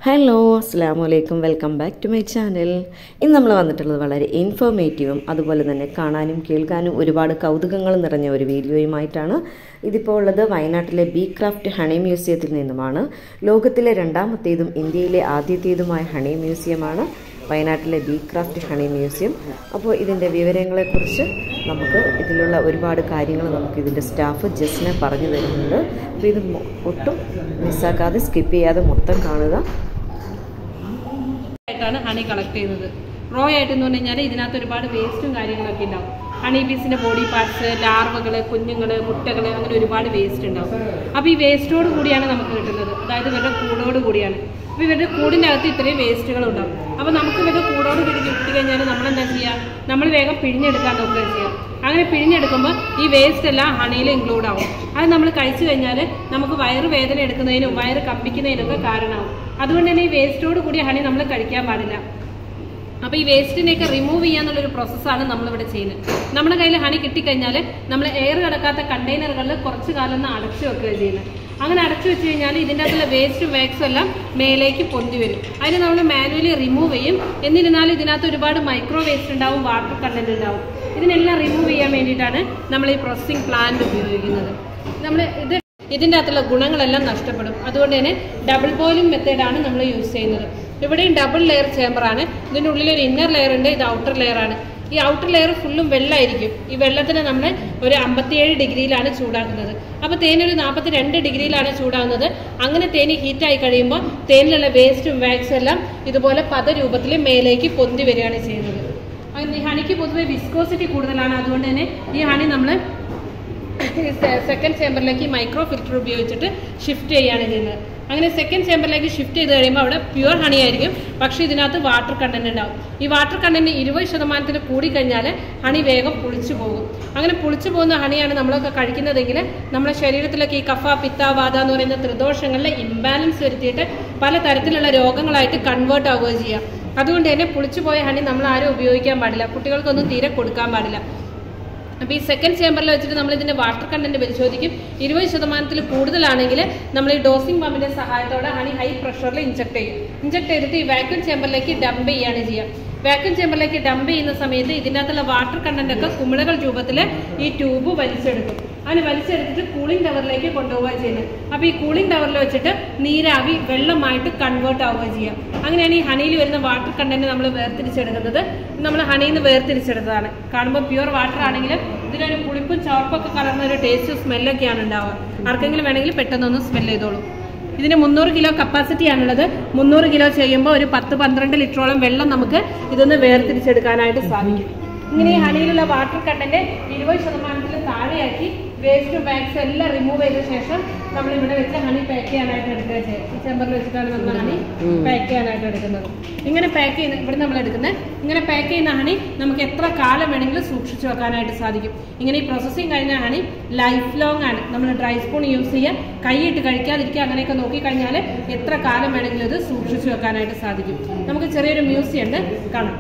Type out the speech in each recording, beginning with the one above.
Hello അസ്സാം വലൈക്കും welcome back to my channel ഇന്ന് നമ്മൾ വന്നിട്ടുള്ളത് വളരെ ഇൻഫോർമേറ്റീവും അതുപോലെ തന്നെ കാണാനും കേൾക്കാനും ഒരുപാട് കൗതുകങ്ങൾ നിറഞ്ഞ ഒരു വീഡിയോയുമായിട്ടാണ് ഇതിപ്പോൾ ഉള്ളത് വയനാട്ടിലെ ബി ക്രാഫ്റ്റ് ഹണി മ്യൂസിയത്തിൽ നിന്നുമാണ് ലോകത്തിലെ രണ്ടാമത്തേതും ഇന്ത്യയിലെ ആദ്യത്തേതുമായ ഹണി മ്യൂസിയമാണ് വയനാട്ടിലെ ബി ക്രാഫ്റ്റ് ഹണി മ്യൂസിയം അപ്പോൾ ഇതിൻ്റെ വിവരങ്ങളെക്കുറിച്ച് നമുക്ക് ഇതിലുള്ള ഒരുപാട് കാര്യങ്ങൾ നമുക്ക് ഇതിൻ്റെ സ്റ്റാഫ് ജസ്റ്റിനെ പറഞ്ഞു തരുന്നുണ്ട് അപ്പോൾ ഇത് മൊ- ഒട്ടും മിസ്സാക്കാതെ സ്കിപ്പ് ചെയ്യാതെ മൊത്തം കാണുക ആയിട്ടാണ് ഹണി കളക്ട് ചെയ്യുന്നത് റോ ആയിട്ട് എന്ന് പറഞ്ഞു കഴിഞ്ഞാൽ ഇതിനകത്ത് ഒരുപാട് വേസ്റ്റും കാര്യങ്ങളൊക്കെ ഉണ്ടാവും ഹണി ബീസിന്റെ ബോഡി പാർട്സ് ലാർവകൾ കുഞ്ഞുങ്ങൾ മുട്ടകൾ അങ്ങനെ ഒരുപാട് വേസ്റ്റ് ഉണ്ടാവും അപ്പോൾ ഈ വേസ്റ്റോട് കൂടിയാണ് നമുക്ക് കിട്ടുന്നത് അതായത് ഇവരുടെ കൂടോട് കൂടിയാണ് അപ്പോൾ ഇവരുടെ കൂടിൻ്റെ അകത്ത് ഇത്രയും വേസ്റ്റുകൾ ഉണ്ടാവും അപ്പോൾ നമുക്ക് ഇവരുടെ കൂടോട് കൂടി കിട്ടി കഴിഞ്ഞാൽ നമ്മൾ എന്താ ചെയ്യുക നമ്മൾ വേഗം പിഴിഞ്ഞെടുക്കാൻ നോക്കുക ചെയ്യുക അങ്ങനെ പിഴിഞ്ഞെടുക്കുമ്പോൾ ഈ വേസ്റ്റ് എല്ലാം ഹണിയിൽ ഇൻക്ലൂഡ് ആവും അത് നമ്മൾ കഴിച്ചു കഴിഞ്ഞാൽ നമുക്ക് വയറ് വേദന എടുക്കുന്നതിനും വയറ് കമ്പിക്കുന്നതിനൊക്കെ കാരണമാവും അതുകൊണ്ട് തന്നെ ഈ വേസ്റ്റോട് കൂടിയ ഹണി നമ്മൾ കഴിക്കാൻ പാടില്ല അപ്പോൾ ഈ വേസ്റ്റിനെയൊക്കെ റിമൂവ് ചെയ്യാന്നുള്ളൊരു പ്രോസസ്സാണ് നമ്മളിവിടെ ചെയ്യുന്നത് നമ്മുടെ കയ്യിൽ ഹണി കിട്ടിക്കഴിഞ്ഞാൽ നമ്മൾ എയർ കിടക്കാത്ത കണ്ടെയ്നറുകളിൽ കുറച്ച് കാലം ഒന്ന് അടച്ചു വെക്കുകയാണ് ചെയ്യുന്നത് അങ്ങനെ അടച്ചു വെച്ച് കഴിഞ്ഞാൽ ഇതിൻ്റെ അകത്തുള്ള വേസ്റ്റും വാക്സും എല്ലാം മേലേക്ക് പൊന്തി വരും അതിന് നമ്മൾ മാനുവലി റിമൂവ് ചെയ്യും എന്നിരുന്നാലും ഇതിനകത്ത് ഒരുപാട് മൈക്രോ വേസ്റ്റ് ഉണ്ടാവും വാട്ടർ കണ്ടന്റ് ഉണ്ടാവും ഇതിനെല്ലാം റിമൂവ് ചെയ്യാൻ വേണ്ടിയിട്ടാണ് നമ്മൾ ഈ പ്രോസസ്സിംഗ് പ്ലാന്റ് ഉപയോഗിക്കുന്നത് നമ്മൾ ഇത് ഇതിൻ്റെ അകത്തുള്ള ഗുണങ്ങളെല്ലാം നഷ്ടപ്പെടും അതുകൊണ്ട് തന്നെ ഡബിൾ ബോയിലിംഗ് മെത്തേഡാണ് നമ്മൾ യൂസ് ചെയ്യുന്നത് ഇവിടെയും ഡബിൾ ലെയർ ചേമ്പറാണ് ഇതിൻ്റെ ഉള്ളിൽ ഒരു ഇന്നർ ലെയർ ഉണ്ട് ഇത് ഔട്ടർ ലെയർ ആണ് ഈ ഔട്ടർ ലെയർ ഫുള്ളും വെള്ളമായിരിക്കും ഈ വെള്ളത്തിന് നമ്മൾ ഒരു അമ്പത്തിയേഴ് ഡിഗ്രിയിലാണ് ചൂടാക്കുന്നത് അപ്പോൾ തേനൊരു നാൽപ്പത്തി രണ്ട് ഡിഗ്രിയിലാണ് ചൂടാകുന്നത് അങ്ങനെ തേന് ഹീറ്റായി കഴിയുമ്പോൾ തേനിലുള്ള വേസ്റ്റും വാക്സും എല്ലാം ഇതുപോലെ പദരൂപത്തിൽ മേലേക്ക് പൊന്തി വരികയാണ് ചെയ്യുന്നത് അങ്ങനെ ഈ ഹണിക്ക് പൊതുവെ വിസ്കോസിറ്റി കൂടുതലാണ് അതുകൊണ്ട് തന്നെ ഈ ഹണി നമ്മൾ സെക്കൻഡ് ചേമ്പറിലേക്ക് മൈക്രോ ഫിൽറ്റർ ഉപയോഗിച്ചിട്ട് ഷിഫ്റ്റ് ചെയ്യുകയാണ് ചെയ്യുന്നത് അങ്ങനെ സെക്കൻഡ് ചേമ്പറിലേക്ക് ഷിഫ്റ്റ് ചെയ്ത് കഴിയുമ്പോൾ അവിടെ പ്യുവർ ഹണി ആയിരിക്കും പക്ഷേ ഇതിനകത്ത് വാട്ടർ കണ്ടന്റ് ഉണ്ടാവും ഈ വാട്ടർ കണ്ടന്റ് ഇരുപത് ശതമാനത്തിന് കൂടിക്കഴിഞ്ഞാൽ ഹണി വേഗം പുളിച്ചു പോകും അങ്ങനെ പുളിച്ചു പോകുന്ന ഹണിയാണ് നമ്മളൊക്കെ കഴിക്കുന്നതെങ്കിൽ നമ്മുടെ ശരീരത്തിലൊക്കെ ഈ കഫ പിത്ത വാത എന്ന് പറയുന്ന ത്രിദോഷങ്ങളിലെ ഇംബാലൻസ് വരുത്തിയിട്ട് പല തരത്തിലുള്ള രോഗങ്ങളായിട്ട് കൺവേർട്ട് ആവുകയും ചെയ്യാം അതുകൊണ്ട് തന്നെ പുളിച്ചു പോയ ഹണി നമ്മൾ ആരും ഉപയോഗിക്കാൻ പാടില്ല കുട്ടികൾക്കൊന്നും തീരെ കൊടുക്കാൻ പാടില്ല അപ്പോൾ ഈ സെക്കൻഡ് ചേമ്പറിൽ വെച്ചിട്ട് നമ്മൾ ഇതിന്റെ വാട്ടർ കണ്ടന്റ് പരിശോധിക്കും ഇരുപത് ശതമാനത്തിൽ കൂടുതലാണെങ്കിൽ നമ്മൾ ഈ ഡോസിംഗ് പമ്പിന്റെ സഹായത്തോടെ ഹണി ഹൈ പ്രഷറിൽ ഇഞ്ചക്ട് ചെയ്യും ഇഞ്ചക്ട് ചെയ്തിട്ട് ഈ വാക്യൂം ചേമ്പറിലേക്ക് ഡംപ് ചെയ്യാണ് ചെയ്യുക വാക്യൂം ചേമ്പറിലേക്ക് ഡംപ് ചെയ്യുന്ന സമയത്ത് ഇതിൻ്റെ അകത്തുള്ള വാട്ടർ കണ്ടന്റ് ഒക്കെ കുമിളകൾ രൂപത്തിൽ ഈ ട്യൂബ് വലിച്ചെടുക്കും അതിന് വലിച്ചെടുത്തിട്ട് കൂളിംഗ് ടവറിലേക്ക് കൊണ്ടുപോവുക ചെയ്യുന്നത് അപ്പോൾ ഈ കൂളിംഗ് ടവറിൽ വെച്ചിട്ട് നീരാവി വെള്ളമായിട്ട് കൺവേർട്ട് ആവുക ചെയ്യുക അങ്ങനെയാണ് ഈ ഹണിയിൽ വരുന്ന വാട്ടർ കണ്ടന്റ് നമ്മൾ വേർതിരിച്ചെടുക്കുന്നത് നമ്മൾ ഹണിയിൽ നിന്ന് വേർതിരിച്ചെടുത്തതാണ് കാണുമ്പോൾ പ്യുവർ വാട്ടർ ആണെങ്കിലും ഇതിലൊരു പുളിപ്പും ചവർപ്പൊക്കെ കലർന്ന ഒരു ടേസ്റ്റ് സ്മെല്ലൊക്കെയാണ് ഉണ്ടാവുക ആർക്കെങ്കിലും വേണമെങ്കിൽ പെട്ടെന്നൊന്ന് സ്മെൽ ചെയ്തോളൂ ഇതിന് മുന്നൂറ് കിലോ കപ്പാസിറ്റി ആണുള്ളത് മുന്നൂറ് കിലോ ചെയ്യുമ്പോൾ ഒരു പത്ത് പന്ത്രണ്ട് ലിറ്ററോളം വെള്ളം നമുക്ക് ഇതൊന്ന് വേർതിരിച്ചെടുക്കാനായിട്ട് സാധിക്കും ഇങ്ങനെ ഈ ഹണിയിലുള്ള വാട്ടർ കണ്ടന്റ് ഇരുപത് ശതമാനത്തിൽ താഴെയാക്കി വേസ്റ്റും ബാഗ്സും എല്ലാം റിമൂവ് ചെയ്ത ശേഷം നമ്മൾ ഇവിടെ വെച്ച് ഹണി പാക്ക് ചെയ്യാനായിട്ട് എടുക്കുക ചെയ്യും ഈ ചെമ്പറിൽ വെച്ചിട്ടാണ് നമ്മൾ ഹണി പാക്ക് ചെയ്യാനായിട്ട് എടുക്കുന്നത് ഇങ്ങനെ പാക്ക് ചെയ്യുന്ന ഇവിടെ നമ്മൾ എടുക്കുന്നത് ഇങ്ങനെ പാക്ക് ചെയ്യുന്ന ഹണി നമുക്ക് എത്ര കാലം വേണമെങ്കിലും സൂക്ഷിച്ചു വെക്കാനായിട്ട് സാധിക്കും ഇങ്ങനെ ഈ പ്രോസസ്സിങ് കഴിഞ്ഞ ഹണി ലൈഫ് ലോങ് ആണ് നമ്മൾ ഡ്രൈ സ്പൂൺ യൂസ് ചെയ്യുക കൈയിട്ട് കഴിക്കാതിരിക്കുക അങ്ങനെയൊക്കെ നോക്കിക്കഴിഞ്ഞാൽ എത്ര കാലം വേണമെങ്കിലും ഇത് സൂക്ഷിച്ചു വെക്കാനായിട്ട് സാധിക്കും നമുക്ക് ചെറിയൊരു മ്യൂസിയം ഉണ്ട് കാണാം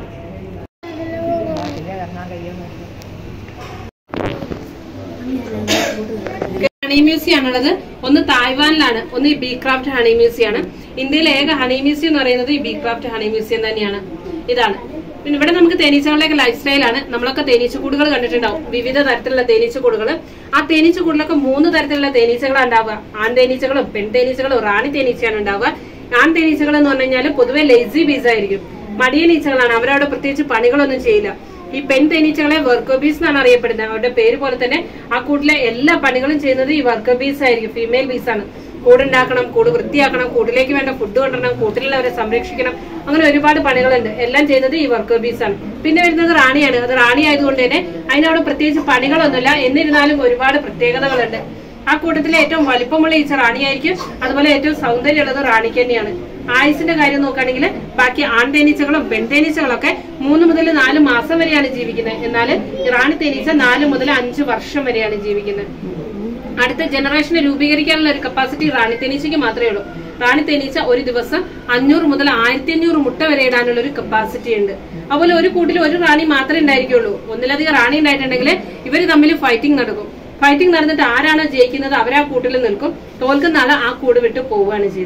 ഹണി മ്യൂസിയം ആണുള്ളത് ഒന്ന് തായ്വാനിലാണ് ഒന്ന് ഈ ബി ക്രാഫ്റ്റ് ഹണി മ്യൂസിയം ആണ് ഇന്ത്യയിലെ ഏക ഹണി മ്യൂസിയം എന്ന് പറയുന്നത് ഈ ബി ക്രാഫ്റ്റ് ഹണി മ്യൂസിയം തന്നെയാണ് ഇതാണ് പിന്നെ ഇവിടെ നമുക്ക് തേനീച്ചകളുടെയൊക്കെ ലൈഫ് സ്റ്റൈലാണ് നമ്മളൊക്കെ തേനീച്ചക്കൂടുകൾ കണ്ടിട്ടുണ്ടാവും വിവിധ തരത്തിലുള്ള തേനീച്ചക്കൂടുകൾ ആ തേനീച്ചക്കൂടിലൊക്കെ മൂന്ന് തരത്തിലുള്ള തേനീച്ചകളാണ് ഉണ്ടാവുക ആൺ തേനീച്ചകളും പെൺ തേനീച്ചകളും റാണി തേനീച്ചയാണ് ഉണ്ടാവുക ആൺ തേനീച്ചകൾ എന്ന് പറഞ്ഞു കഴിഞ്ഞാൽ പൊതുവെ ലേസി ബീസ് ആയിരിക്കും മടിയ നീച്ചകളാണ് അവരവിടെ പ്രത്യേകിച്ച് പണികളൊന്നും ചെയ്യില്ല ഈ പെൺ തേനീച്ചകളെ വർക്കോബീസ് എന്നാണ് അറിയപ്പെടുന്നത് അവരുടെ പേര് പോലെ തന്നെ ആ കൂട്ടിലെ എല്ലാ പണികളും ചെയ്യുന്നത് ഈ വർക്കോബീസ് ആയിരിക്കും ഫീമെയിൽ ബീസ് ആണ് കൂടുണ്ടാക്കണം കൂട് വൃത്തിയാക്കണം കൂടിലേക്ക് വേണ്ട ഫുഡ് കൊണ്ടുവരണം കൂട്ടിലുള്ളവരെ സംരക്ഷിക്കണം അങ്ങനെ ഒരുപാട് പണികളുണ്ട് എല്ലാം ചെയ്യുന്നത് ഈ വർക്കോബീസ് ആണ് പിന്നെ വരുന്നത് റാണിയാണ് അത് റാണി ആയതുകൊണ്ട് തന്നെ അതിനവിടെ പ്രത്യേകിച്ച് പണികളൊന്നുമില്ല എന്നിരുന്നാലും ഒരുപാട് പ്രത്യേകതകളുണ്ട് ആ കൂട്ടത്തിലെ ഏറ്റവും വലിപ്പമുള്ള ഈച്ച റാണിയായിരിക്കും അതുപോലെ ഏറ്റവും സൗന്ദര്യമുള്ളത് റാണിക്ക് തന്നെയാണ് ആയുസിന്റെ കാര്യം നോക്കുകയാണെങ്കിൽ ബാക്കി ആൺ തേനീച്ചകളും പെൺ തേനീച്ചകളൊക്കെ മൂന്ന് മുതൽ നാല് മാസം വരെയാണ് ജീവിക്കുന്നത് എന്നാൽ റാണി തേനീച്ച നാല് മുതൽ അഞ്ച് വർഷം വരെയാണ് ജീവിക്കുന്നത് അടുത്ത ജനറേഷനെ രൂപീകരിക്കാനുള്ള ഒരു കപ്പാസിറ്റി റാണി തേനീച്ചയ്ക്ക് മാത്രമേ ഉള്ളൂ റാണി തേനീച്ച ഒരു ദിവസം അഞ്ഞൂറ് മുതൽ ആയിരത്തി അഞ്ഞൂറ് മുട്ട വരെ ഇടാനുള്ള ഒരു കപ്പാസിറ്റി ഉണ്ട് അതുപോലെ ഒരു കൂട്ടിൽ ഒരു റാണി മാത്രമേ ഉണ്ടായിരിക്കുള്ളൂ ഒന്നിലധികം റാണി ഉണ്ടായിട്ടുണ്ടെങ്കിൽ ഇവർ തമ്മിൽ ഫൈറ്റിംഗ് നടക്കും ഫൈറ്റിംഗ് നടന്നിട്ട് ആരാണോ ജയിക്കുന്നത് അവർ ആ കൂട്ടിൽ നിൽക്കും തോൽക്കുന്ന ആള് ആ കൂട് വിട്ട് പോവുകയാണ് ചെയ്യുന്നത്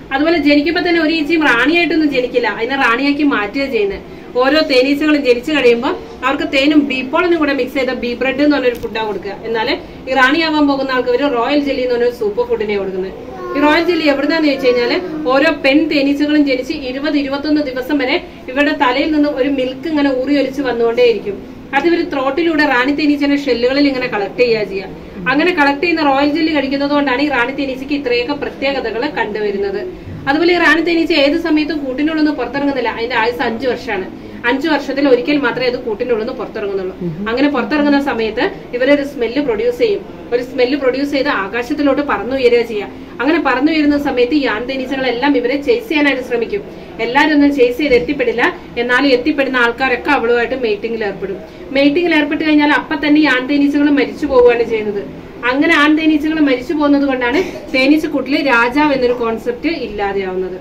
അതുപോലെ ജനിക്കുമ്പോ തന്നെ ഒരു ഈച്ചയും റാണിയായിട്ടൊന്നും ജനിക്കില്ല അതിനെ റാണിയാക്കി മാറ്റുക ചെയ്യുന്നത് ഓരോ തേനീച്ചകളും ജനിച്ചു കഴിയുമ്പോൾ അവർക്ക് തേനും ബീപ്പോളിനും കൂടെ മിക്സ് ചെയ്ത ബീ ബ്രെഡ് എന്ന് പറഞ്ഞൊരു ഫുഡാണ് കൊടുക്കുക എന്നാൽ ഈ റാണിയാവാൻ പോകുന്ന ആൾക്ക് ഒരു റോയൽ ജെല്ലി എന്ന് പറഞ്ഞൊരു സൂപ്പർ ഫുഡിനെ കൊടുക്കുന്നത് ഈ റോയൽ ജെല്ലി എവിടുന്നാന്ന് ചോദിച്ചു കഴിഞ്ഞാല് ഓരോ പെൺ തേനീച്ചകളും ജനിച്ച് ഇരുപത് ഇരുപത്തൊന്ന് ദിവസം വരെ ഇവരുടെ തലയിൽ നിന്ന് ഒരു മിൽക്ക് ഇങ്ങനെ ഊറി ഒലിച്ച് വന്നുകൊണ്ടേയിരിക്കും അത് ഇവർ ത്രോട്ടിലൂടെ റാണി തേനീച്ചയുടെ ഷെല്ലുകളിൽ ഇങ്ങനെ കളക്ട് ചെയ്യുക ചെയ്യുക അങ്ങനെ കളക്ട് ചെയ്യുന്ന റോയൽ ജെല്ലി കഴിക്കുന്നത് കൊണ്ടാണ് ഈ റാണി തേനീച്ചയ്ക്ക് ഇത്രയൊക്കെ പ്രത്യേകതകൾ കണ്ടുവരുന്നത് അതുപോലെ ഈ റാണി തേനീച്ച ഏത് സമയത്തും കൂട്ടിനുള്ളിൽ നിന്ന് പുറത്തിറങ്ങുന്നില്ല അതിന്റെ ആയുസ് അഞ്ചു വർഷമാണ് അഞ്ചു വർഷത്തിൽ ഒരിക്കൽ മാത്രമേ അത് കൂട്ടിനുള്ളിൽ നിന്ന് പുറത്തിറങ്ങുന്നുള്ളൂ അങ്ങനെ പുറത്തിറങ്ങുന്ന സമയത്ത് ഇവരൊരു സ്മെല്ല് പ്രൊഡ്യൂസ് ചെയ്യും ഒരു സ്മെല്ല് പ്രൊഡ്യൂസ് ചെയ്ത് ആകാശത്തിലോട്ട് പറന്നുയരുക ചെയ്യുക അങ്ങനെ പറന്നുയരുന്ന സമയത്ത് ഈ ആൺതേനീച്ചകളെല്ലാം ഇവരെ ചേസ് ചെയ്യാനായിട്ട് ശ്രമിക്കും എല്ലാവരും ഒന്നും ചേസ് ചെയ്ത് എത്തിപ്പെടില്ല എന്നാലും എത്തിപ്പെടുന്ന ആൾക്കാരൊക്കെ അവളുമായിട്ട് മീറ്റിംഗിൽ ഏർപ്പെടും മീറ്റിംഗിൽ ഏർപ്പെട്ട് കഴിഞ്ഞാൽ അപ്പൊ തന്നെ ഈ ആൺതേനീച്ചകൾ മരിച്ചു പോവുകയാണ് ചെയ്യുന്നത് അങ്ങനെ ആൺതേനീച്ചകൾ മരിച്ചു പോകുന്നത് കൊണ്ടാണ് തേനീച്ചക്കൂട്ടില് രാജാവ് എന്നൊരു കോൺസെപ്റ്റ് ഇല്ലാതെയാവുന്നത്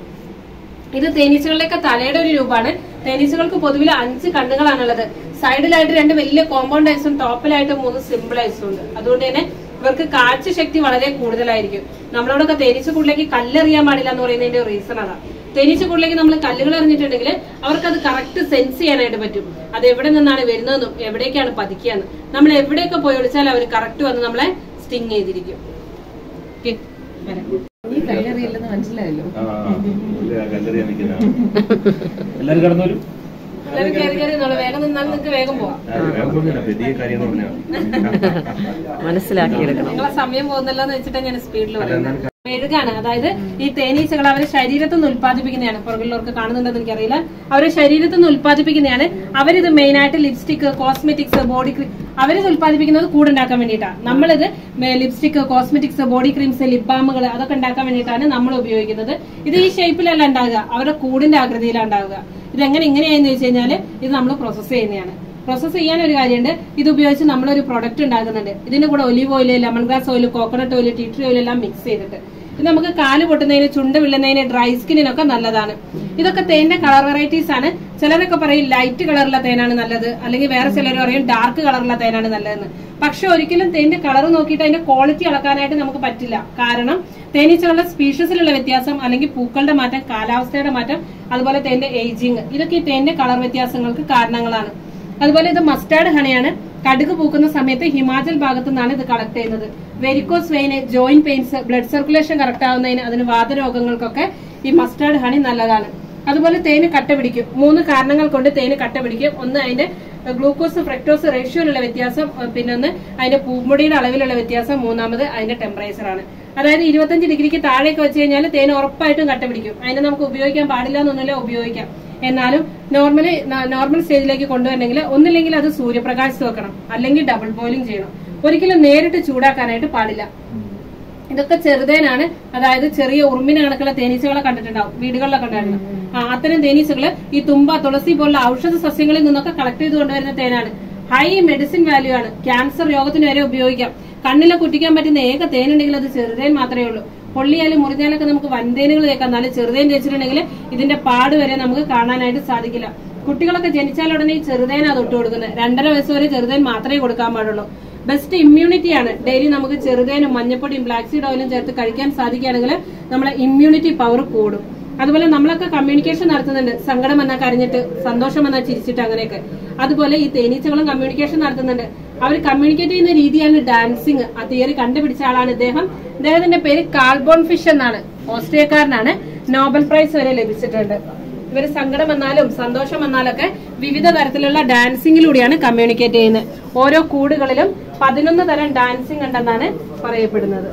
ഇത് തേനീച്ചകളുടെയൊക്കെ തലയുടെ ഒരു രൂപമാണ് തേനീച്ചകൾക്ക് പൊതുവിൽ അഞ്ച് കണ്ണുകളാണുള്ളത് സൈഡിലായിട്ട് രണ്ട് വലിയ കോമ്പൗണ്ട് ഐസും ടോപ്പിലായിട്ട് മൂന്ന് സിമ്പിൾ ഐസും ഉണ്ട് അതുകൊണ്ട് തന്നെ ഇവർക്ക് കാഴ്ച ശക്തി വളരെ കൂടുതലായിരിക്കും നമ്മളോടൊക്കെ തേനീച്ചക്കൂട്ടിലേക്ക് കല്ലെറിയാൻ പാടില്ല എന്ന് പറയുന്നതിന്റെ റീസൺ അതാ തേനീച്ചക്കൂട്ടിലേക്ക് നമ്മൾ കല്ലുകൾ എറിഞ്ഞിട്ടുണ്ടെങ്കിൽ അവർക്ക് അത് കറക്റ്റ് സെൻസ് ചെയ്യാനായിട്ട് പറ്റും അത് എവിടെ നിന്നാണ് വരുന്നതെന്നും എവിടേക്കാണ് പതിക്കുകയെന്ന് നമ്മൾ എവിടെയൊക്കെ പോയി ഒളിച്ചാൽ അവർ കറക്റ്റ് വന്ന് നമ്മളെ സ്റ്റിങ് ചെയ്തിരിക്കും Okay, വരാം. ഈ കല്ലെറിയില്ലെന്ന് മനസ്സിലായല്ലോ ആ, ഇല്ല, കല്ലെറിയാൻ നിൽക്കുന്ന എല്ലാരും കടന്നു വരും എല്ലാവരും കയറി കയറി നിന്നോളൂ. വേഗം നിന്നാൽ നിങ്ങൾക്ക് വേഗം പോവാം വലിയ കാര്യം എന്ന് പറഞ്ഞാൽ മനസ്സിലാക്കിയെടുക്കണം നിങ്ങളെ സമയം പോകുന്നല്ലോ എന്ന് വെച്ചിട്ടാണ് ഞാൻ സ്പീഡിൽ പറയുന്നത് മെഴുകാണ് അതായത് ഈ തേനീച്ചകൾ അവരെ ശരീരത്തിൽ നിന്ന് ഉൽപ്പാദിപ്പിക്കുന്നതാണ് പുറകിലുള്ളവർക്ക് കാണുന്നുണ്ടെന്ന് എനിക്കറിയില്ല അവരെ ശരീരത്തിൽ നിന്ന് ഉൽപ്പാദിപ്പിക്കുന്നതാണ് അവരിത് മെയിൻ ആയിട്ട് ലിപ്സ്റ്റിക് കോസ്മെറ്റിക്സ് ബോഡി ക്രീം അവരിത് ഉൽപ്പാദിപ്പിക്കുന്നത് കൂടുണ്ടാക്കാൻ വേണ്ടിയിട്ടാണ് നമ്മളിത് lipstick cosmetics body creams lip ബാമുകൾ അതൊക്കെ ഉണ്ടാക്കാൻ വേണ്ടിയിട്ടാണ് നമ്മൾ ഉപയോഗിക്കുന്നത് ഇത് ഈ ഷേപ്പിലല്ല ഉണ്ടാകുക അവരുടെ കൂടിന്റെ ആകൃതിയിലാണ് ഉണ്ടാവുക ഇതെങ്ങനെ ഇങ്ങനെയായെന്ന് വെച്ച് കഴിഞ്ഞാൽ ഇത് നമ്മൾ പ്രോസസ്സ് ചെയ്യുന്നതാണ് പ്രോസസ്സ് ചെയ്യാൻ ഒരു കാര്യമുണ്ട് ഇത് ഉപയോഗിച്ച് നമ്മളൊരു പ്രൊഡക്റ്റ് ഉണ്ടാക്കുന്നുണ്ട് ഇതിന്റെ കൂടെ olive oil lemongrass oil coconut oil tea tree oil എല്ലാം മിക്സ് ചെയ്തിട്ട് ഇത് നമുക്ക് കാല് പൊട്ടുന്നതിന് ചുണ്ട് വിള്ളുന്നതിന് ഡ്രൈ സ്കിന്നിനൊക്കെ നല്ലതാണ് ഇതൊക്കെ തേന്റെ കളർ വെറൈറ്റീസ് ആണ് ചിലരൊക്കെ പറയും ലൈറ്റ് കളറുള്ള തേനാണ് നല്ലത് അല്ലെങ്കിൽ വേറെ ചിലർ പറയും ഡാർക്ക് കളറുള്ള തേനാണ് നല്ലതെന്ന് പക്ഷെ ഒരിക്കലും തേന്റെ കളർ നോക്കിയിട്ട് അതിന്റെ ക്വാളിറ്റി അളക്കാനായിട്ട് നമുക്ക് പറ്റില്ല കാരണം തേനീച്ചകളുടെ സ്പീഷീസിലുള്ള വ്യത്യാസം അല്ലെങ്കിൽ പൂക്കളുടെ മാറ്റം കാലാവസ്ഥയുടെ മാറ്റം അതുപോലെ തേന്റെ ഏജിങ് ഇതൊക്കെ ഈ തേന്റെ കളർ വ്യത്യാസങ്ങൾക്ക് കാരണങ്ങളാണ് അതുപോലെ ഇത് മസ്റ്റാർഡ് ഹണിയാണ് കടുക് പൂക്കുന്ന സമയത്ത് ഹിമാചൽ ഭാഗത്തു നിന്നാണ് ഇത് കളക്ട് ചെയ്യുന്നത് varicose vein joint pains blood circulation correct ആവുന്നതിന് അതിന് വാതരോഗങ്ങൾക്കൊക്കെ ഈ മസ്റ്റാർഡ് ഹണി നല്ലതാണ് അതുപോലെ തേന് കട്ട പിടിക്കും മൂന്ന് കാരണങ്ങൾ കൊണ്ട് തേന് കട്ട പിടിക്കും ഒന്ന് അതിന്റെ ഗ്ലൂക്കോസ് ഫ്രക്ടോസ് റേഷ്യോയിലുള്ള വ്യത്യാസം ഏഹ് പിന്നെ ഒന്ന് അതിന്റെ പൂമുടിയുടെ അളവിലുള്ള വ്യത്യാസം മൂന്നാമത് അതിന്റെ ടെമ്പറേച്ചർ ആണ് അതായത് ഇരുപത്തഞ്ച് ഡിഗ്രിക്ക് താഴേക്ക് വെച്ച് കഴിഞ്ഞാൽ തേൻ ഉറപ്പായിട്ടും കട്ട പിടിക്കും അതിനെ നമുക്ക് ഉപയോഗിക്കാൻ പാടില്ല എന്നൊന്നുമില്ല ഉപയോഗിക്കാം എന്നാലും നോർമലി നോർമൽ സ്റ്റേജിലേക്ക് കൊണ്ടുവരണമെങ്കിൽ ഒന്നില്ലെങ്കിൽ അത് സൂര്യപ്രകാശത്ത് വെക്കണം അല്ലെങ്കിൽ ഡബിൾ ബോയിലിംഗ് ചെയ്യണം ഒരിക്കലും നേരിട്ട് ചൂടാക്കാനായിട്ട് പാടില്ല ഇതൊക്കെ ചെറുതേനാണ് അതായത് ചെറിയ ഉറുമ്പിന് കണക്കുള്ള തേനീച്ചകളെ കണ്ടിട്ടുണ്ടാവും വീടുകളിലൊക്കെ ഉണ്ടായിരുന്നു ആ അത്തരം തേനീച്ചകള് ഈ തുമ്പ തുളസി പോലുള്ള ഔഷധ സസ്യങ്ങളിൽ നിന്നൊക്കെ കളക്ട് ചെയ്ത് കൊണ്ടുവരുന്ന തേനാണ് ഹൈ മെഡിസിൻ വാല്യൂ ആണ് ക്യാൻസർ രോഗത്തിന് വരെ ഉപയോഗിക്കാം കണ്ണിലെ കുട്ടിക്കാൻ പറ്റുന്ന ഏക തേനുണ്ടെങ്കിൽ അത് ചെറുതേൻ മാത്രമേ ഉള്ളൂ പൊള്ളിയാലും മുറിഞ്ഞാലൊക്കെ നമുക്ക് വൻതേനുകൾ തേക്കാം എന്നാലും ചെറുതേൻ തേച്ചിട്ടുണ്ടെങ്കിൽ ഇതിന്റെ പാട് വരെ നമുക്ക് കാണാനായിട്ട് സാധിക്കില്ല കുട്ടികളൊക്കെ ജനിച്ചാൽ ഉടനെ ഈ ചെറുതേനാ തൊട്ട് കൊടുക്കുന്നത് രണ്ടര വയസ്സ് വരെ ചെറുതേൻ മാത്രമേ കൊടുക്കാൻ പാടുള്ളൂ ബെസ്റ്റ് ഇമ്മ്യൂണിറ്റി ആണ് ഡെയിലി നമുക്ക് ചെറുതേനും മഞ്ഞപ്പൊടിയും ബ്ലാക്ക് സീഡ് ഓയിലും ചേർത്ത് കഴിക്കാൻ സാധിക്കുകയാണെങ്കിൽ നമ്മളെ ഇമ്മ്യൂണിറ്റി പവർ കൂടും അതുപോലെ നമ്മളൊക്കെ കമ്മ്യൂണിക്കേഷൻ നടത്തുന്നുണ്ട് സങ്കടം വന്നാൽ കരഞ്ഞിട്ട് സന്തോഷം വന്നാൽ ചിരിച്ചിട്ട് അങ്ങനെയൊക്കെ അതുപോലെ ഈ തേനീച്ചകളും കമ്മ്യൂണിക്കേഷൻ നടത്തുന്നുണ്ട് അവർ കമ്മ്യൂണിക്കേറ്റ് ചെയ്യുന്ന രീതിയാണ് ഡാൻസിങ് ആ തിയറി കണ്ടുപിടിച്ച ആളാണ് ഇദ്ദേഹം ഇദ്ദേഹത്തിന്റെ പേര് കാൾബോൺ ഫിഷ് എന്നാണ് ഓസ്ട്രിയക്കാരനാണ് നോബൽ പ്രൈസ് വരെ ലഭിച്ചിട്ടുണ്ട് ഇവര് സങ്കടം വന്നാലും സന്തോഷം വന്നാലൊക്കെ വിവിധ തരത്തിലുള്ള ഡാൻസിങ്ങിലൂടെയാണ് കമ്മ്യൂണിക്കേറ്റ് ചെയ്യുന്നത് ഓരോ കൂടുകളിലും പതിനൊന്ന് തരം ഡാൻസിങ് ഉണ്ടെന്നാണ് പറയപ്പെടുന്നത്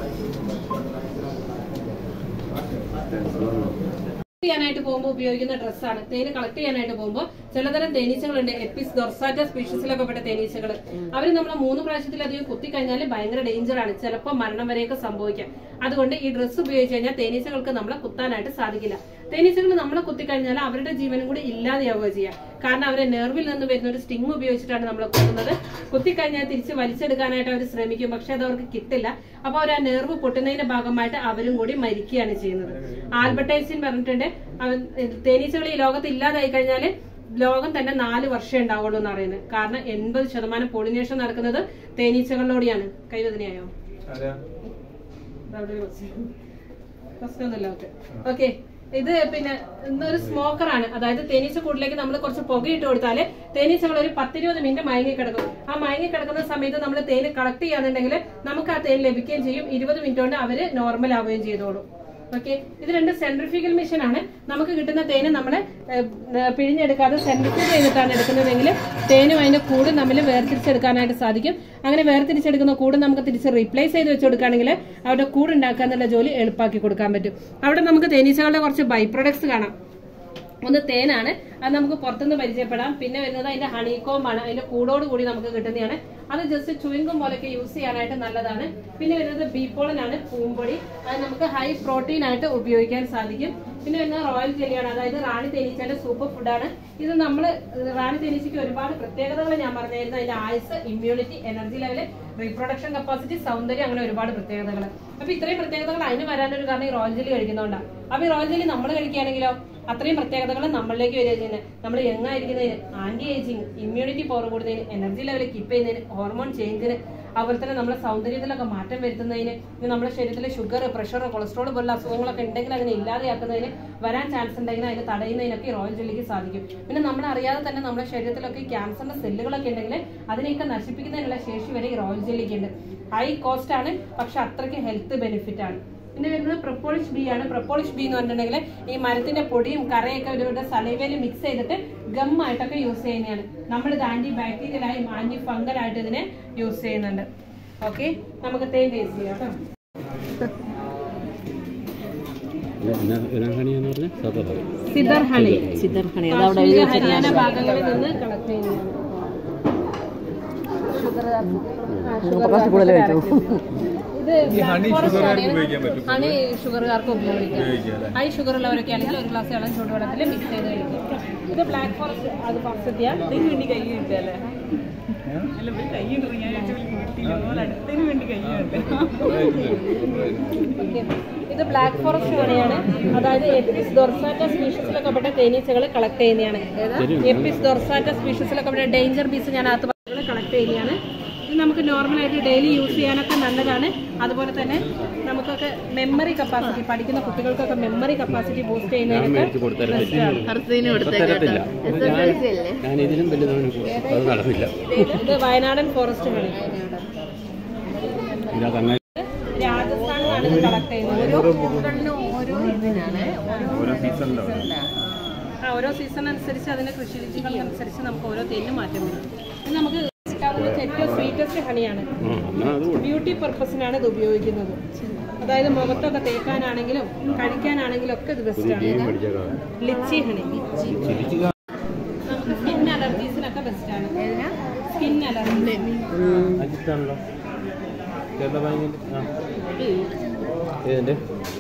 ചെയ്യാനായിട്ട് പോകുമ്പോൾ ഉപയോഗിക്കുന്ന ഡ്രസ്സാണ് തേന് കളക്ട് ചെയ്യാനായിട്ട് പോകുമ്പോൾ ചിലതരം തേനീച്ചകളുണ്ട് എപ്പിസ് ഡൊർസാറ്റ സ്പീഷീസിലൊക്കെ പെട്ട തേനീച്ചകൾ അവർ നമ്മളെ മൂന്ന് പ്രാവശ്യത്തിലധികം കുത്തിക്കഴിഞ്ഞാൽ ഭയങ്കര ഡേഞ്ചറാണ് ചിലപ്പോൾ മരണം വരെയൊക്കെ സംഭവിക്കാം അതുകൊണ്ട് ഈ ഡ്രസ്സ് ഉപയോഗിച്ച് കഴിഞ്ഞാൽ തേനീച്ചകൾക്ക് നമ്മളെ കുത്താനായിട്ട് സാധിക്കില്ല തേനീച്ചകൾ നമ്മളെ കുത്തിക്കഴിഞ്ഞാൽ അവരുടെ ജീവനും കൂടി ഇല്ലാതെയാവുക ചെയ്യാം കാരണം അവരെ നെർവിൽ നിന്ന് വരുന്ന ഒരു സ്റ്റിങ് ഉപയോഗിച്ചിട്ടാണ് നമ്മളെ കുത്തുന്നത് കുത്തിക്കഴിഞ്ഞാൽ തിരിച്ച് വലിച്ചെടുക്കാനായിട്ട് അവർ ശ്രമിക്കും പക്ഷെ അത് അവർക്ക് കിട്ടില്ല അപ്പൊ അവർ ആ നെർവ് പൊട്ടുന്നതിന്റെ ഭാഗമായിട്ട് അവരും കൂടി മരിക്കുകയാണ് ചെയ്യുന്നത് ആൽബർട്ട് ഐൻസ്റ്റീൻ പറഞ്ഞിട്ടുണ്ട് അവൻ തേനീച്ചകൾ ഈ ലോകത്ത് ഇല്ലാതായി കഴിഞ്ഞാൽ ലോകം തന്നെ നാല് വർഷം ഉണ്ടാവുള്ളൂ എന്ന് പറയുന്നത് കാരണം എൺപത് ശതമാനം പോളിനേഷൻ നടക്കുന്നത് തേനീച്ചകളിലൂടെയാണ് കൈവദനയായോ അവിടെ ഒരു question. പ്രശ്നമൊന്നുമില്ല ഓക്കെ ഓക്കെ ഇത് പിന്നെ ഒരു സ്മോക്കറാണ് അതായത് തേനീച്ച കൂട്ടിലേക്ക് നമ്മൾ കുറച്ച് പുകയിട്ട് കൊടുത്താല് തേനീച്ചകൾ ഒരു പത്തിരുപത് മിനിറ്റ് മയങ്ങി കിടക്കും ആ മയങ്ങി കിടക്കുന്ന സമയത്ത് നമ്മൾ തേന് കളക്ട് ചെയ്യാന്നുണ്ടെങ്കിൽ നമുക്ക് ആ തേൻ ലഭിക്കുകയും ചെയ്യും ഇരുപത് മിനിറ്റ് കൊണ്ട് അവര് നോർമൽ ആവുകയും ചെയ്തോളും ഓക്കെ ഇത് രണ്ട് സെൻട്രിഫ്യൂഗൽ മെഷീൻ ആണ് നമുക്ക് കിട്ടുന്ന തേന് നമ്മൾ പിഴിഞ്ഞെടുക്കാതെ സെൻട്രിഫ്യൂഗ് ചെയ്തിട്ടാണ് എടുക്കുന്നതെങ്കിൽ തേനും അതിന്റെ കൂടും തമ്മിൽ വേർതിരിച്ചെടുക്കാനായിട്ട് സാധിക്കും അങ്ങനെ വേർതിരിച്ചെടുക്കുന്ന കൂട് നമുക്ക് തിരിച്ച് റീപ്ലേസ് ചെയ്ത് വെച്ച് കൊടുക്കുകയാണെങ്കിൽ അവിടെ കൂട് ഉണ്ടാക്കുക എന്നുള്ള ജോലി എളുപ്പമാക്കി കൊടുക്കാൻ പറ്റും അവിടെ നമുക്ക് തേനീച്ചകളുടെ കുറച്ച് ബൈ പ്രൊഡക്ട്സ് കാണാം ഒന്ന് തേനാണ് അത് നമുക്ക് പുറത്തുനിന്ന് പരിചയപ്പെടാം പിന്നെ വരുന്നത് അതിന്റെ ഹണികോംബാണ് അതിന്റെ കൂടോട് കൂടി നമുക്ക് കിട്ടുന്നതാണ് അത് ജസ്റ്റ് ചുവിങ്കും പോലൊക്കെ യൂസ് ചെയ്യാനായിട്ട് നല്ലതാണ് പിന്നെ വരുന്നത് ബീപ്പോളനാണ് പൂമ്പൊടി അത് നമുക്ക് ഹൈ പ്രോട്ടീൻ ആയിട്ട് ഉപയോഗിക്കാൻ സാധിക്കും പിന്നെ വരുന്നത് റോയൽ ജെല്ലിയാണ് അതായത് റാണി തേനീച്ചയുടെ സൂപ്പർ ഫുഡാണ് ഇത് നമ്മൾ റാണി തേനീച്ചയ്ക്ക് ഒരുപാട് പ്രത്യേകതകൾ ഞാൻ പറഞ്ഞായിരുന്നു അതിന്റെ ആയുസ് immunity energy level reproduction capacity സൗന്ദര്യം അങ്ങനെ ഒരുപാട് പ്രത്യേകതകൾ അപ്പൊ ഇത്രയും പ്രത്യേകതകൾ അതിന് വരാനൊരു കാരണം ഈ റോയൽ ജെല്ലി കഴിക്കുന്നതുകൊണ്ടാണ് അപ്പൊ ഈ റോയൽ ജെല്ലി നമ്മൾ കഴിക്കുകയാണെങ്കിലോ അത്രയും പ്രത്യേകതകൾ നമ്മളിലേക്ക് വരിക ചെയ്യുന്നത് നമ്മൾ യങ്ങായിരിക്കുന്നതിന് ആന്റി ഏജിങ് ഇമ്മ്യൂണിറ്റി പവർ കൂടുന്നതിന് എനർജി ലെവൽ കീപ്പ് ചെയ്യുന്നതിന് ഹോർമോൺ ചേഞ്ചിന് അതുപോലെ തന്നെ നമ്മുടെ സൗന്ദര്യത്തിലൊക്കെ മാറ്റം വരുത്തുന്നതിന് പിന്നെ നമ്മുടെ ശരീരത്തിലെ ഷുഗർ പ്രഷർ കൊളസ്ട്രോൾ പോലുള്ള അസുഖങ്ങളൊക്കെ ഉണ്ടെങ്കിൽ അതിനെ ഇല്ലാതെയാക്കുന്നതിന് വരാൻ ചാൻസ് ഉണ്ടെങ്കിൽ അതിനെ തടയുന്നതിനൊക്കെ ഈ റോയൽ ജെല്ലിക്ക് സാധിക്കും പിന്നെ നമ്മൾ അറിയാതെ തന്നെ നമ്മുടെ ശരീരത്തിലൊക്കെ ക്യാൻസറിന്റെ സെല്ലുകളൊക്കെ ഉണ്ടെങ്കിൽ അതിനെയൊക്കെ നശിപ്പിക്കുന്നതിനുള്ള ശേഷി വരെ ഈ റോയൽ ജെല്ലിക്ക് ഉണ്ട് ഹൈ കോസ്റ്റ് ആണ് പക്ഷെ അത്രയ്ക്ക് ഹെൽത്ത് ബെനിഫിറ്റ് ആണ് പിന്നെ വരുന്നത് പ്രപ്പോളിഷ് ബി ആണ് പ്രപ്പോളിഷ് ബി എന്ന് പറഞ്ഞിട്ടുണ്ടെങ്കിൽ ഈ മരത്തിന്റെ പൊടിയും കറയൊക്കെ ഇവരുടെ സലൈവയിൽ മിക്സ് ചെയ്തിട്ട് ഗം ആയിട്ടൊക്കെ യൂസ് ചെയ്യുന്നതാണ് നമ്മൾ ഇത് ആന്റി ബാക്ടീരിയലായും ആന്റി ഫംഗലായിട്ട് ഇതിനെ യൂസ് ചെയ്യുന്നുണ്ട് ഓക്കെ നമുക്ക് തേൻ ടേസ്റ്റ് ചെയ്യാം കേട്ടോ ഹണിയെന്ന് പറഞ്ഞ സാധാ സിദർ ഹണി സിദ്ധർ ഹണി അത് അവിടെ എഴുതി കാശ്മീർ ഹരിയാന ഭാഗങ്ങളിൽ നിന്ന് കളക്ട് ചെയ്യുന്നതാണ് കുറച്ച് കൂടുതൽ വെച്ചു ഇത് black forest ആണ്. ഹണി ഷുഗറുകാർക്ക് ഉപയോഗിക്കാം ഹൈ ഷുഗർ ഉള്ളവരൊക്കെ ആണെങ്കിൽ ഒരു ഗ്ലാസ് ഇളം ചൂടുവെള്ളത്തിൽ മിക്സ് ചെയ്ത് കഴിക്കാം ഇത് ബ്ലാക്ക് ഫോറസ്റ്റ് അത് പക്സത്യ വേണ്ടി കൈ കിട്ടല്ലേ അല്ല ഇവര് കൈ ഇടുന്നു ഞാൻ വീട്ടിൽ അടുത്തതിന് വേണ്ടി കൈ ഇത് ബ്ലാക്ക് ഫോറസ്റ്റ് ഹണിയാണ് അതായത് എപ്പിസ് ഡോർസാറ്റ സ്പീഷീസിലൊക്കെ പെട്ട തേനീച്ചകൾ കളക്ട് ചെയ്യുന്നതാണ് എപ്പിസ് ഡോർസാറ്റ സ്പീഷീസിലൊക്കെ പെട്ട ഡേഞ്ചർ ബീസ് ഞാൻ അകത്ത് കളക്ട് ചെയ്യുന്നതാണ് ഇത് നമുക്ക് നോർമലായിട്ട് ഡെയിലി യൂസ് ചെയ്യാനൊക്കെ നല്ലതാണ് അതുപോലെ തന്നെ നമുക്കൊക്കെ മെമ്മറി കപ്പാസിറ്റി പഠിക്കുന്ന കുട്ടികൾക്കൊക്കെ മെമ്മറി കപ്പാസിറ്റി ബൂസ്റ്റ് ചെയ്യുന്നതിനൊക്കെ best ആണ്. തരത്തില്ല ഞാൻ ഇതിലും വലുതാണ് അത് നടന്നില്ല ഇത് വയനാടൻ ഫോറസ്റ്റ് ഹണി ഇതിനകത്ത് അങ്ങനെ രാജസ്ഥാനിലാണ് ഇത് കളക്ട് ചെയ്യുന്നത് ഓരോ ഇതിനാണ് ഓരോ സീസണിലാണ് ആ ഓരോ സീസൺ അനുസരിച്ച് അതിന്റെ കൃഷി രീതികൾക്കനുസരിച്ച് നമുക്ക് ഓരോ തേനും മാറ്റം വരും ഇത് നമുക്ക് കിട്ടാവുന്ന ഏറ്റവും സ്വീറ്റസ്റ്റ് ഹണിയാണ് ആ എന്നാൽ അത് കൊടുക്കും ബ്യൂട്ടി പർപ്പസിനാണ് ഇത് ഉപയോഗിക്കുന്നത് അതായത് മുഖത്തൊക്കെ തേക്കാനാണെങ്കിലും കഴിക്കാനാണെങ്കിലും ഒക്കെ ഇത് ബെസ്റ്റ് ആണ് ഗെയിം പഠിച്ചേക്കാം ലിച്ചി ഹണി നമുക്ക് സ്കിൻ അലർജീസിനൊക്കെ ബെസ്റ്റ് ആണ് സ്കിൻ അലർജി അജിത്താണല്ലോ കേരള ബാങ്കിൻ്റെ ആ ഏതിൻ്റെ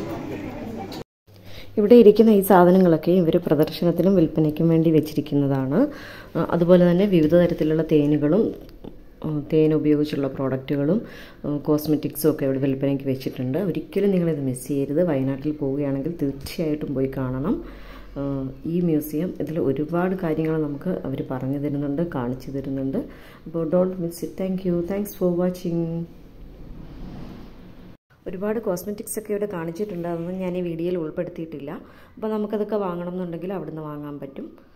ഇവിടെ ഇരിക്കുന്ന ഈ സാധനങ്ങളൊക്കെ ഇവർ പ്രദർശനത്തിനും വിൽപ്പനയ്ക്കും വേണ്ടി വെച്ചിരിക്കുന്നതാണ് ആ, അതുപോലെ തന്നെ വിവിധ തരത്തിലുള്ള തേനുകളും ആ, തേൻ ഉപയോഗിച്ചുള്ള പ്രോഡക്റ്റുകളും കോസ്മെറ്റിക്സും ഒക്കെ ഇവിടെ വിൽപ്പനയ്ക്ക് വെച്ചിട്ടുണ്ട് ഒരിക്കലും നിങ്ങളിത് മിസ് ചെയ്യരുത് വയനാട്ടിൽ പോവുകയാണെങ്കിൽ തീർച്ചയായിട്ടും പോയി കാണണം ആ, ഈ മ്യൂസിയം ഇതിൽ ഒരുപാട് കാര്യങ്ങൾ നമുക്ക് അവർ പറഞ്ഞു തരുന്നുണ്ട് കാണിച്ചു തരുന്നുണ്ട് അപ്പോൾ don't miss it thank you thanks for watching ഒരുപാട് കോസ്മെറ്റിക്സ് ഒക്കെ ഇവിടെ കാണിച്ചിട്ടുണ്ട് അതൊന്നും ഞാൻ ഈ വീഡിയോയിൽ ഉൾപ്പെടുത്തിയിട്ടില്ല അപ്പോൾ നമുക്കതൊക്കെ വാങ്ങണം എന്നുണ്ടെങ്കിൽ അവിടുന്ന് വാങ്ങാൻ പറ്റും